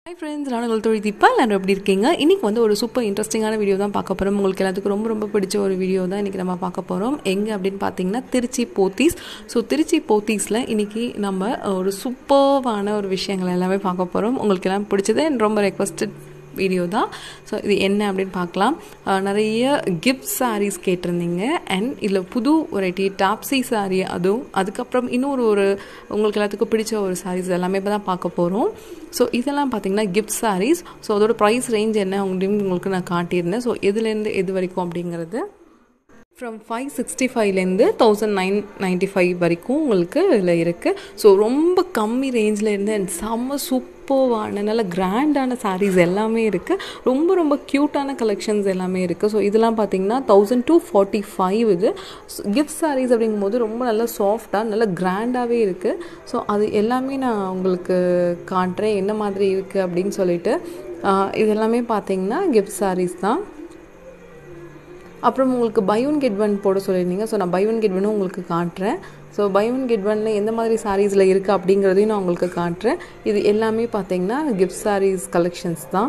hi friends நான் உங்கள் தொழில் தீபா எல்லாரும் எப்படி இருக்கீங்க இன்றைக்கி வந்து ஒரு சூப்பர் இன்ட்ரெஸ்டிங்கான வீடியோ தான் பார்க்க போகிறோம் உங்களுக்கு எல்லாத்துக்கும் ரொம்ப ரொம்ப பிடிச்ச ஒரு வீடியோ தான் இன்றைக்கி நம்ம பார்க்க போகிறோம் எங்கே அப்படின்னு பார்த்தீங்கன்னா திருச்சி போத்தீஸ் ஸோ திருச்சி போத்தீஸில் இன்றைக்கி நம்ம ஒரு சூப்பர்வான ஒரு விஷயங்கள் எல்லாமே பார்க்க போகிறோம் உங்களுக்கு எல்லாம் பிடிச்சது and ரொம்ப ரெக்வஸ்டட் வீடியோ தான் ஸோ இது என்ன அப்படின்னு பார்க்கலாம் அஹ் நிறைய கிஃப்ட் சாரீஸ் கேட்டிருந்தீங்க அண்ட் இதில் புது வெரைட்டி டாப்ஸி சாரீ அதுவும் அதுக்கப்புறம் இன்னொரு ஒரு உங்களுக்கு எல்லாத்துக்கும் பிடிச்ச ஒரு சாரீஸ் எல்லாமே இப்போ தான் பார்க்க போகிறோம் ஸோ இதெல்லாம் பார்த்தீங்கன்னா கிஃப்ட் சாரீஸ் ஸோ அதோட ப்ரைஸ் ரேஞ்ச் என்ன அப்படின்னு உங்களுக்கு நான் காட்டியிருந்தேன் ஸோ எதுலேருந்து எது வரைக்கும் அப்படிங்கிறது ஃப்ரம் ஃபைவ் சிக்ஸ்டி ஃபைவ்லேருந்து தௌசண்ட் நைன் நைன்ட்டி ஃபைவ் வரைக்கும் உங்களுக்கு இதில் இருக்குது ஸோ ரொம்ப கம்மி ரேஞ்சில் இருந்து and செம்ம சூப்பர்வான நல்ல கிராண்டான சாரீஸ் எல்லாமே இருக்குது ரொம்ப ரொம்ப க்யூட்டான கலெக்ஷன்ஸ் எல்லாமே இருக்குது ஸோ இதெல்லாம் பார்த்தீங்கன்னா தௌசண்ட் டூ ஃபார்ட்டி ஃபைவ் இது கிஃப்ட் சாரீஸ் அப்படிங்கும்போது ரொம்ப நல்ல சாஃப்டாக நல்ல கிராண்டாகவே இருக்குது ஸோ அது எல்லாமே நான் உங்களுக்கு காட்டுறேன் என்ன மாதிரி இருக்குது அப்படின்னு சொல்லிட்டு ஆஹ் இது எல்லாமே பார்த்தீங்கன்னா கிஃப்ட் சாரீஸ் தான் அப்புறம் உங்களுக்கு பை ஒன் கெட் ஒன் போட சொல்லியிருந்தீங்க ஸோ நான் பை ஒன் கெட் ஒன்னும் உங்களுக்கு காட்டுறேன் ஸோ பை ஒன் கெட் ஒன்ல எந்த மாதிரி சாரீஸில் இருக்குது அப்படிங்கிறதையும் நான் உங்களுக்கு காட்டுறேன் இது எல்லாமே பார்த்தீங்கன்னா கிஃப்ட் சாரீஸ் கலெக்ஷன்ஸ் தான்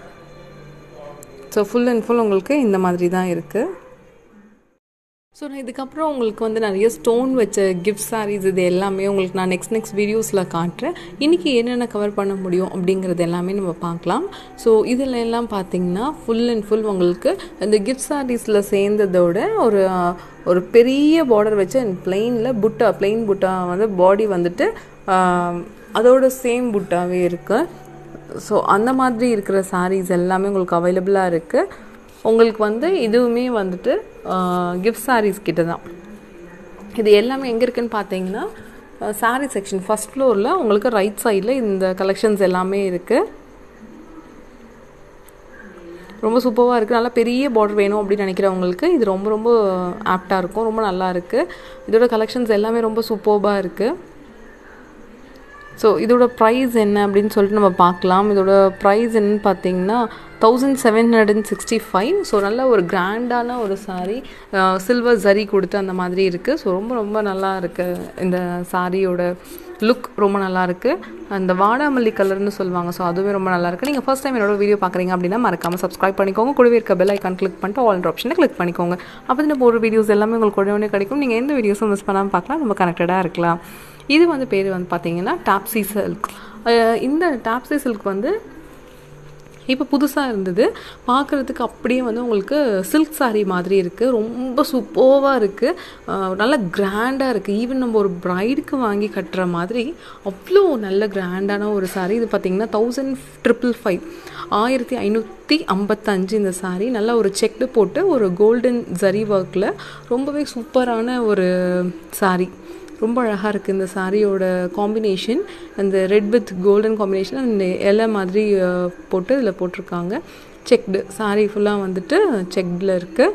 ஸோ ஃபுல் அண்ட் ஃபுல் உங்களுக்கு இந்த மாதிரி தான் இருக்குது ஸோ நான் இதுக்கப்புறம் உங்களுக்கு வந்து நிறைய ஸ்டோன் வச்ச கிஃப்ட் சாரீஸ் இது எல்லாமே உங்களுக்கு நான் நெக்ஸ்ட் நெக்ஸ்ட் வீடியோஸில் காட்டுறேன் இன்றைக்கி என்னென்ன கவர் பண்ண முடியும் அப்படிங்கிறது எல்லாமே நம்ம பார்க்கலாம் ஸோ இதில் எல்லாம் பார்த்தீங்கன்னா ஃபுல் அண்ட் ஃபுல் உங்களுக்கு இந்த கிஃப்ட் சாரீஸில் சேர்ந்ததோட ஒரு ஒரு பெரிய பார்டர் வச்சு பிளெயினில் புட்டா பிளெயின் புட்டா வந்து பாடி வந்துட்டு ஆஹ், அதோட சேம் புட்டாவே இருக்குது ஸோ அந்த மாதிரி இருக்கிற சாரீஸ் எல்லாமே உங்களுக்கு அவைலபிளாக இருக்குது உங்களுக்கு வந்து இதுவுமே வந்துட்டு கிஃப்ட் சாரீஸ் கிட்ட தான் இது எல்லாமே எங்கே இருக்குன்னு பார்த்தீங்கன்னா சாரீ செக்ஷன் ஃபர்ஸ்ட் ஃப்ளோரில் உங்களுக்கு ரைட் சைடில் இந்த கலெக்ஷன்ஸ் எல்லாமே இருக்குது ரொம்ப சூப்பராக இருக்குது நல்லா பெரிய பார்டர் வேணும் அப்படின்னு நினைக்கிறவங்களுக்கு இது ரொம்ப ரொம்ப ஆப்டாக இருக்கும் ரொம்ப நல்லா இருக்குது இதோட கலெக்ஷன்ஸ் எல்லாமே ரொம்ப சூப்பர்பாக இருக்குது ஸோ இதோட ப்ரைஸ் என்ன அப்படின்னு சொல்லிட்டு நம்ம பார்க்கலாம் இதோட ப்ரைஸ் என்னன்னு பார்த்தீங்கன்னா thousand seven hundred and sixty five so நல்ல ஒரு கிராண்டான ஒரு சாரீ சில்வர் ஜரி கொடுத்து அந்த மாதிரி இருக்குது ஸோ ரொம்ப ரொம்ப நல்லா இருக்குது இந்த சாரியோட லுக் ரொம்ப நல்லா இருக்குது அந்த வாடாமல்லி கலர்னு சொல்லுவாங்க ஸோ அதுவே ரொம்ப நல்லா இருக்குது நீங்கள் ஃபர்ஸ்ட் டைம் என்னோட வீடியோ பார்க்குறீங்க அப்படின்னா மறக்காமல் சப்ஸ்கிரைப் பண்ணிக்கோங்க கூடவே இருக்க பெல் ஐக்கான் கிளிக் பண்ணிட்டு ஆல் ஆப்ஷனை கிளிக் பண்ணிக்கோங்க அப்போ இந்த போகிற வீடியோஸ் எல்லாமே உங்களுக்கு உடனே கிடைக்கும் நீங்கள் எந்த வீடியோஸும் மிஸ் பண்ணாமல் பார்க்கலாம் நம்ம கனெக்டடாக இருக்கலாம் இது வந்து பேர் வந்து பார்த்தீங்கன்னா டாப்ஸி சில்க் இந்த டாப்ஸி சில்க் வந்து இப்போ புதுசாக இருந்தது பார்க்குறதுக்கு அப்படியே வந்து உங்களுக்கு சில்க் saree மாதிரி இருக்குது ரொம்ப சூப்பர்வாக இருக்குது நல்ல கிராண்டாக இருக்குது ஈவன் நம்ம ஒரு ப்ரைடுக்கு வாங்கி கட்டுற மாதிரி அவ்வளோ நல்ல கிராண்டான ஒரு saree இது பார்த்திங்கன்னா தௌசண்ட் ட்ரிபிள் ஃபைவ் ஆயிரத்தி ஐநூற்றி ஐம்பத்தஞ்சு இந்த saree நல்லா ஒரு செக்டு போட்டு ஒரு கோல்டன் ஜரி ஒர்க்கில் ரொம்பவே சூப்பரான ஒரு saree ரொம்ப அழகாக இருக்குது இந்த சாரியோட காம்பினேஷன் அந்த ரெட் வித் கோல்டன் காம்பினேஷன் அந்த இலை மாதிரி அஹ், போட்டு இதில் போட்டிருக்காங்க செக்டு சாரி ஃபுல்லாக வந்துட்டு செக்டில் இருக்குது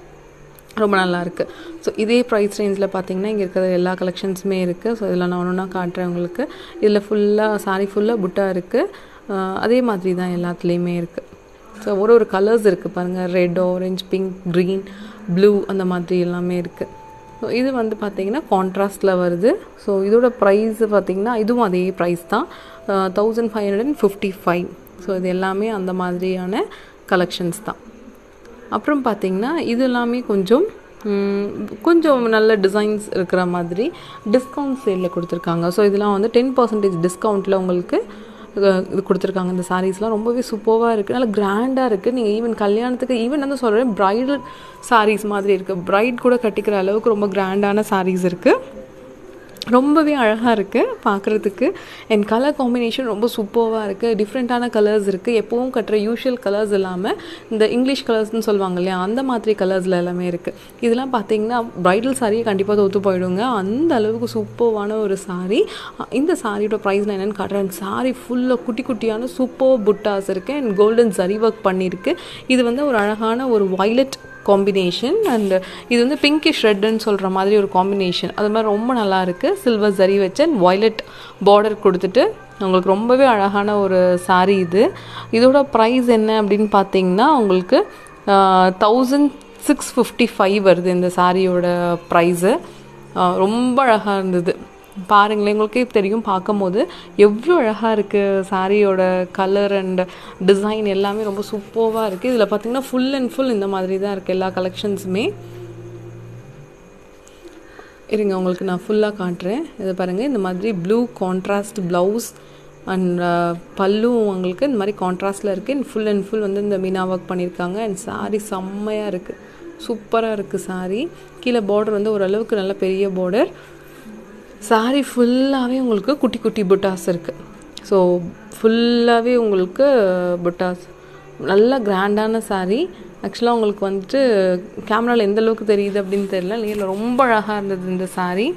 ரொம்ப நல்லா இருக்குது ஸோ இதே ப்ரைஸ் ரேஞ்சில் பார்த்தீங்கன்னா இங்கே இருக்கிற எல்லா கலெக்ஷன்ஸுமே இருக்குது ஸோ இதில் நான் ஒன்று ஒன்றா காட்டுறேன் உங்களுக்கு இதில் ஃபுல்லாக சாரி ஃபுல்லாக புட்டா இருக்குது அதே மாதிரி தான் எல்லாத்துலேயுமே இருக்குது ஸோ ஒரு ஒரு கலர்ஸ் இருக்குது பாருங்கள் red orange pink green blue அந்த மாதிரி எல்லாமே இருக்குது ஸோ இது வந்து பார்த்தீங்கன்னா கான்ட்ராஸ்டில் வருது ஸோ இதோட ப்ரைஸ் பார்த்தீங்கன்னா இதுவும் அதே ப்ரைஸ் தான் thousand five hundred and fifty five so இது எல்லாமே அந்த மாதிரியான கலெக்ஷன்ஸ் தான் அப்புறம் பார்த்தீங்கன்னா இது எல்லாமே கொஞ்சம் ம், கொஞ்சம் நல்ல டிசைன்ஸ் இருக்கிற மாதிரி டிஸ்கவுண்ட் சேலில் கொடுத்துருக்காங்க ஸோ இதெல்லாம் வந்து டென் பர்சன்டேஜ் டிஸ்கவுண்ட்டில் உங்களுக்கு அஹ், இது கொடுத்துருக்காங்க இந்த சாரீஸ்லாம் ரொம்பவே சூப்பராக இருக்குது நல்லா கிராண்டாக இருக்குது நீங்கள் ஈவன் கல்யாணத்துக்கு ஈவன் வந்து சொல்கிறேன் ப்ரைடல் சாரீஸ் மாதிரி இருக்குது பிரைட் கூட கட்டிக்கிற அளவுக்கு ரொம்ப கிராண்டான சாரீஸ் இருக்குது ரொம்பவே அழகாக இருக்குது பார்க்குறதுக்கு என் கலர் காம்பினேஷன் ரொம்ப சூப்பராக இருக்குது டிஃப்ரெண்ட்டான கலர்ஸ் இருக்குது எப்போவும் கட்டுற யூஷுவல் கலர்ஸ் இல்லாமல் இந்த இங்கிலீஷ் கலர்ஸ்னு சொல்லுவாங்க இல்லையா அந்த மாதிரி கலர்ஸில் எல்லாமே இருக்குது இதெல்லாம் பார்த்தீங்கன்னா ப்ரைடல் சாரியை கண்டிப்பாக தோற்று போயிடுங்க அந்த அளவுக்கு சூப்பர்வான ஒரு சாரீ இந்த சாரியோட ப்ரைஸ் நான் என்னென்னு காட்டுறேன் சாரி ஃபுல்லாக குட்டி குட்டியான சூப்பர் புட்டாஸ் இருக்குது அண்ட் கோல்டன் சரி ஒர்க் பண்ணியிருக்கு இது வந்து ஒரு அழகான ஒரு வயலட் காம்பினேஷன் அண்ட் இது வந்து பிங்கிஷ் ரெட்டுன்னு சொல்கிற மாதிரி ஒரு காம்பினேஷன் அது மாதிரி ரொம்ப நல்லா இருக்குது சில்வர் ஜரி வச்சு அண்ட் வயலட் பார்டர் கொடுத்துட்டு உங்களுக்கு ரொம்பவே அழகான ஒரு saree இது இதோட ப்ரைஸ் என்ன அப்படின்னு பார்த்தீங்கன்னா உங்களுக்கு தௌசண்ட் சிக்ஸ் ஃபிஃப்டி ஃபைவ் வருது இந்த சாரியோட ப்ரைஸு ரொம்ப அழகாக இருந்தது பாருங்களேன் உங்களுக்கே தெரியும் பார்க்கும்போது எவ்வளோ அழகாக இருக்குது சாரியோட கலர் அண்ட் டிசைன் எல்லாமே ரொம்ப சூப்பராக இருக்குது இதில் பார்த்தீங்கன்னா ஃபுல் அண்ட் ஃபுல் இந்த மாதிரி தான் இருக்குது எல்லா கலெக்ஷன்ஸுமே இருங்க உங்களுக்கு நான் ஃபுல்லாக காட்டுறேன் இதை பாருங்கள் இந்த மாதிரி ப்ளூ கான்ட்ராஸ்ட் ப்ளவுஸ் அண்ட் பல்லும் உங்களுக்கு இந்த மாதிரி கான்ட்ராஸ்டில் இருக்குது ஃபுல் அண்ட் ஃபுல் வந்து இந்த மீனா ஒர்க் பண்ணியிருக்காங்க அண்ட் சாரீ செம்மையாக இருக்குது சூப்பராக இருக்குது சாரீ கீழே பார்டர் வந்து ஓரளவுக்கு நல்ல பெரிய பார்டர் சாரீ ஃபுல்லாகவே உங்களுக்கு குட்டி குட்டி புட்டாஸ் இருக்குது ஸோ ஃபுல்லாகவே உங்களுக்கு புட்டாஸ் நல்ல கிராண்டான சாரீ ஆக்சுவலாக உங்களுக்கு வந்துட்டு கேமராவில் எந்த அளவுக்கு தெரியுது அப்படின்னு தெரியல நேரில் ரொம்ப அழகாக இருந்தது இந்த சாரீ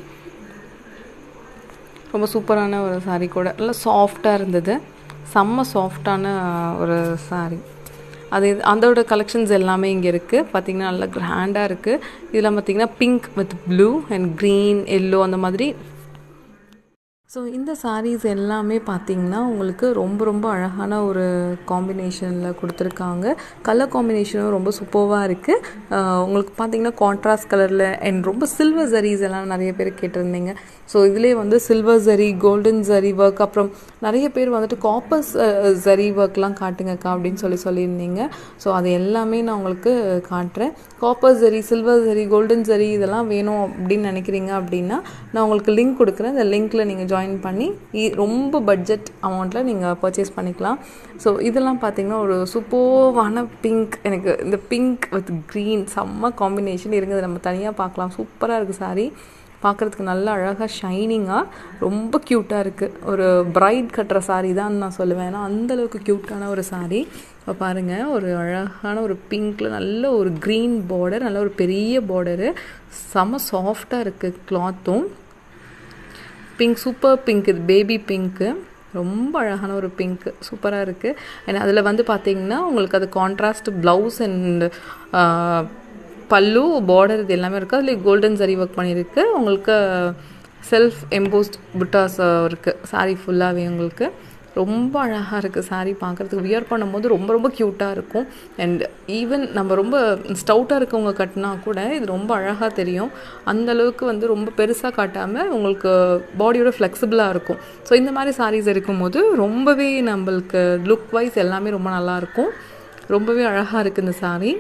ரொம்ப சூப்பரான ஒரு சாரீ கூட நல்லா சாஃப்டாக இருந்தது செம்ம சாஃப்டான ஒரு சாரீ அது அதோட கலெக்ஷன்ஸ் எல்லாமே இங்கே இருக்குது பார்த்திங்கன்னா நல்லா கிராண்டாக இருக்குது இதில் பார்த்திங்கன்னா pink with blue and green yellow அந்த மாதிரி ஸோ இந்த சாரீஸ் எல்லாமே பார்த்திங்கன்னா உங்களுக்கு ரொம்ப ரொம்ப அழகான ஒரு காம்பினேஷனில் கொடுத்துருக்காங்க கலர் காம்பினேஷனும் ரொம்ப சூப்பராக இருக்குது உங்களுக்கு பார்த்திங்கன்னா கான்ட்ராஸ்ட் கலரில் அண்ட் ரொம்ப சில்வர் ஜரீஸ் எல்லாம் நிறைய பேர் கேட்டிருந்தீங்க ஸோ இதிலே வந்து silver zari golden zari work அப்புறம் நிறைய பேர் வந்துட்டு காப்பர்ஸ் ஜரி ஒர்க்லாம் காட்டுங்கக்கா அப்படின்னு சொல்லி சொல்லியிருந்தீங்க ஸோ அது எல்லாமே நான் உங்களுக்கு காட்டுறேன் copper zari silver zari golden zari இதெல்லாம் வேணும் அப்படின்னு நினைக்கிறீங்க அப்படின்னா நான் உங்களுக்கு லிங்க் கொடுக்குறேன் இந்த லிங்க்கில் நீங்கள் ஜாயின் பண்ணி ரொம்ப பட்ஜெட் அமௌண்ட்டில் நீங்கள் பர்ச்சேஸ் பண்ணிக்கலாம் ஸோ இதெல்லாம் பார்த்தீங்கன்னா ஒரு சூப்பர்வான பிங்க் எனக்கு இந்த பிங்க் வித் க்ரீன் செம்ம காம்பினேஷன் இருங்க நம்ம தனியாக பார்க்கலாம் சூப்பராக இருக்குது சாரி பார்க்குறதுக்கு நல்லா அழகாக ஷைனிங்காக ரொம்ப க்யூட்டாக இருக்குது ஒரு பிரைட் கட்டுற சாரீ தான் நான் சொல்லுவேன் ஏன்னா அந்தளவுக்கு க்யூட்டான ஒரு சாரீ இப்போ பாருங்கள் ஒரு அழகான ஒரு பிங்க்கில் நல்ல ஒரு க்ரீன் பார்டர் நல்ல ஒரு பெரிய பார்டரு செம்ம சாஃப்டாக இருக்குது கிளாத்தும் பிங்க் சூப்பர் பிங்க் இது பேபி பிங்க்கு ரொம்ப அழகான ஒரு பிங்க்கு சூப்பராக இருக்குது அண்ட் அதில் வந்து பார்த்திங்கன்னா உங்களுக்கு அது contrast blouse and pallu border இது எல்லாமே இருக்குது அதில் கோல்டன் சரி ஒர்க் பண்ணியிருக்கு உங்களுக்கு செல்ஃப் எம்போஸ்ட் புட்டாஸ் இருக்குது சாரீ ஃபுல்லாகவே உங்களுக்கு ரொம்ப அழகாக இருக்குது சாரீ பார்க்குறதுக்கு வியர் பண்ணும்போது ரொம்ப ரொம்ப க்யூட்டாக இருக்கும் அண்ட் ஈவன் நம்ம ரொம்ப ஸ்டவுட்டாக இருக்கவங்க கட்டினா கூட இது ரொம்ப அழகாக தெரியும் அந்தளவுக்கு வந்து ரொம்ப பெருசாக காட்டாமல் உங்களுக்கு பாடியோட ஃப்ளெக்சிபிளாக இருக்கும் ஸோ இந்த மாதிரி சாரீஸ் இருக்கும்போது ரொம்பவே நம்மளுக்கு லுக் வைஸ் எல்லாமே ரொம்ப நல்லாயிருக்கும் ரொம்பவே அழகாக இருக்குது இந்த சாரீ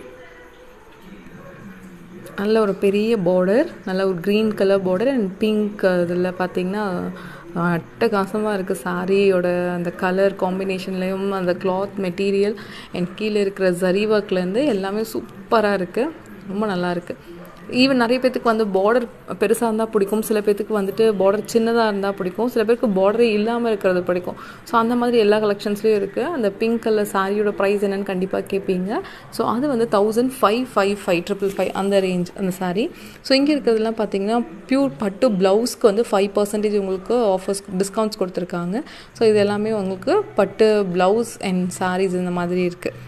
நல்ல ஒரு பெரிய பார்டர் நல்ல ஒரு green colour border and pink இதில் பார்த்தீங்கன்னா அட்டகாசமாக இருக்குது சாரியோட அந்த கலர் காம்பினேஷன்லேயும் அந்த கிளாத் மெட்டீரியல் அண்ட் கீழே இருக்கிற ஜரி ஒர்க்லேருந்து எல்லாமே சூப்பராக இருக்குது ரொம்ப நல்லா இருக்குது ஈவன் நிறைய பேத்துக்கு வந்து பார்டர் பெருசாக இருந்தால் பிடிக்கும் சில பேத்துக்கு வந்துட்டு பார்டர் சின்னதாக இருந்தால் பிடிக்கும் சில பேருக்கு பார்டரே இல்லாமல் இருக்கிறது பிடிக்கும் ஸோ அந்த மாதிரி எல்லா கலெக்ஷன்ஸ்லேயும் இருக்குது அந்த பிங்க் கலர் சாரியோட ப்ரைஸ் என்னன்னு கண்டிப்பாக கேட்பீங்க ஸோ அது வந்து thousand five five five triple five அந்த ரேஞ்ச் அந்த சாரீ ஸோ இங்கே இருக்கிறதுலாம் பார்த்தீங்கன்னா பியூர் பட்டு ப்ளவுஸ்க்கு வந்து ஃபைவ் பர்சன்டேஜ் உங்களுக்கு ஆஃபர்ஸ் டிஸ்கவுண்ட்ஸ் கொடுத்துருக்காங்க ஸோ இது எல்லாமே உங்களுக்கு பட்டு ப்ளவுஸ் அண்ட் சாரீஸ் இந்த மாதிரி இருக்குது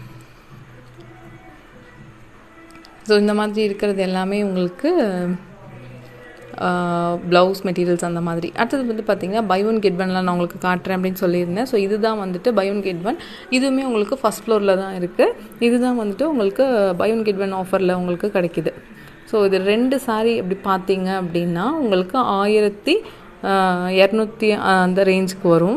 ஸோ இந்த மாதிரி இருக்கிறது எல்லாமே உங்களுக்கு ப்ளவுஸ் மெட்டீரியல்ஸ் அந்த மாதிரி அடுத்தது வந்து பார்த்திங்கன்னா பை ஒன் கெட் ஒன்லாம் நான் உங்களுக்கு காட்டுறேன் அப்படின்னு சொல்லியிருந்தேன் ஸோ இதுதான் வந்துட்டு பை ஒன் கெட் ஒன் இதுவுமே உங்களுக்கு ஃபஸ்ட் ஃப்ளோரில் தான் இருக்குது இதுதான் வந்துட்டு உங்களுக்கு பை ஒன் கெட் ஒன் ஆஃபரில் உங்களுக்கு கிடைக்கிது ஸோ இது ரெண்டு சாரீ அப்படி பார்த்தீங்க அப்படின்னா உங்களுக்கு ஆயிரத்தி இரநூத்தி அந்த ரேஞ்சுக்கு வரும்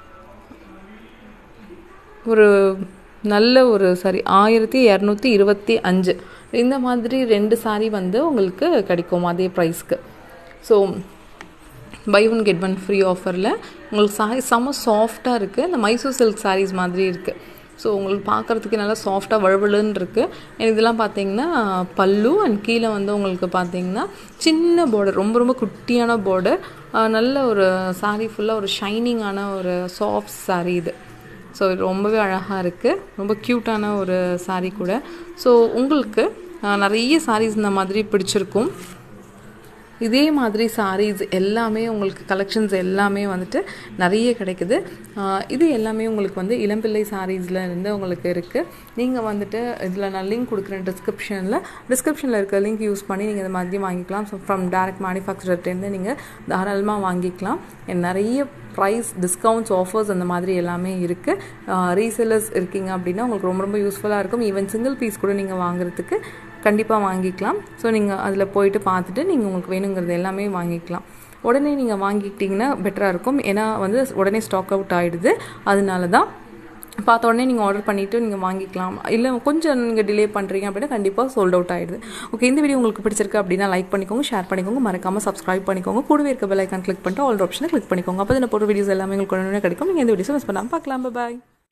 ஒரு நல்ல ஒரு சாரி ஆயிரத்தி இரநூத்தி இருபத்தி அஞ்சு இந்த மாதிரி ரெண்டு சாரீ வந்து உங்களுக்கு கிடைக்கும் அதே ப்ரைஸ்க்கு so buy one get one free ஆஃபரில் உங்களுக்கு சாரீ செம்ம சாஃப்டாக இருக்குது இந்த மைசூர் சில்க் சாரீஸ் மாதிரி இருக்குது ஸோ உங்களுக்கு பார்க்குறதுக்கு நல்லா சாஃப்டாக வழுவழுன்னு இருக்குது இதெல்லாம் பார்த்தீங்கன்னா பல்லு அண்ட் கீழே வந்து உங்களுக்கு பார்த்தீங்கன்னா சின்ன பார்டர் ரொம்ப ரொம்ப குட்டியான பார்டர் நல்ல ஒரு சாரீ ஃபுல்லாக ஒரு ஷைனிங்கான ஒரு சாஃப்ட் சாரீ இது ஸோ ரொம்பவே அழகாக இருக்குது ரொம்ப க்யூட்டான ஒரு சாரீ கூட ஸோ உங்களுக்கு நிறைய சாரீஸ் இந்த மாதிரி பிடிச்சிருக்கும் இதே மாதிரி சாரீஸ் எல்லாமே உங்களுக்கு கலெக்ஷன்ஸ் எல்லாமே வந்துட்டு நிறைய கிடைக்குது இது எல்லாமே உங்களுக்கு வந்து இளம்பிள்ளை சாரீஸில் இருந்து உங்களுக்கு இருக்குது நீங்கள் வந்துட்டு இதில் நான் லிங்க் கொடுக்குறேன் டிஸ்கிரிப்ஷனில் டிஸ்கிரிப்ஷனில் இருக்க லிங்க் யூஸ் பண்ணி நீங்கள் இந்த மாதிரி வாங்கிக்கலாம் ஸோ ஃப்ரம் டேரக்ட் மேனுஃபேக்சரர்லேருந்து நீங்கள் தாராளமாக வாங்கிக்கலாம் நிறைய ப்ரைஸ் டிஸ்கவுண்ட்ஸ் ஆஃபர்ஸ் அந்த மாதிரி எல்லாமே இருக்குது ரீசெல்லர்ஸ் இருக்கீங்க அப்படின்னா உங்களுக்கு ரொம்ப ரொம்ப யூஸ்ஃபுல்லாக இருக்கும் ஈவன் சிங்கிள் பீஸ் கூட நீங்கள் வாங்குறதுக்கு கண்டிப்பாக வாங்கிக்கலாம் ஸோ நீங்கள் அதில் போயிட்டு பார்த்துட்டு நீங்கள் உங்களுக்கு வேணுங்கிறது எல்லாமே வாங்கிக்கலாம் உடனே நீங்கள் வாங்கிக்கிட்டிங்கன்னா பெட்டராக இருக்கும் ஏன்னா வந்து உடனே ஸ்டாக் அவுட் ஆகிடுது அதனால தான் பார்த்த உடனே நீங்கள் ஆர்டர் பண்ணிவிட்டு நீங்கள் வாங்கிக்கலாம் இல்லை கொஞ்சம் நீங்கள் டிலே பண்ணுறீங்க அப்படின்னா கண்டிப்பாக சோல்ட் அவுட் ஆகிடுது ஓகே இந்த வீடியோ உங்களுக்கு பிடிச்சிருக்கு அப்படின்னா லைக் பண்ணிக்கோங்க ஷேர் பண்ணிக்கோங்க மறக்காமல் சப்ஸ்கிரைப் பண்ணிக்கோங்க கூடவே இருக்க பெல் ஐக்கான் கிளிக் பண்ணிட்டு ஆல் ஆப்ஷனை கிளிக் பண்ணிக்கோங்க அப்போ தான் போகிற வீடியோஸ் எல்லாமே உங்களுக்கு உடனே கிடைக்கும் நீங்கள் இந்த வீடியோஸை மிஸ் பண்ணாமல் பார்க்கலாம் பாய்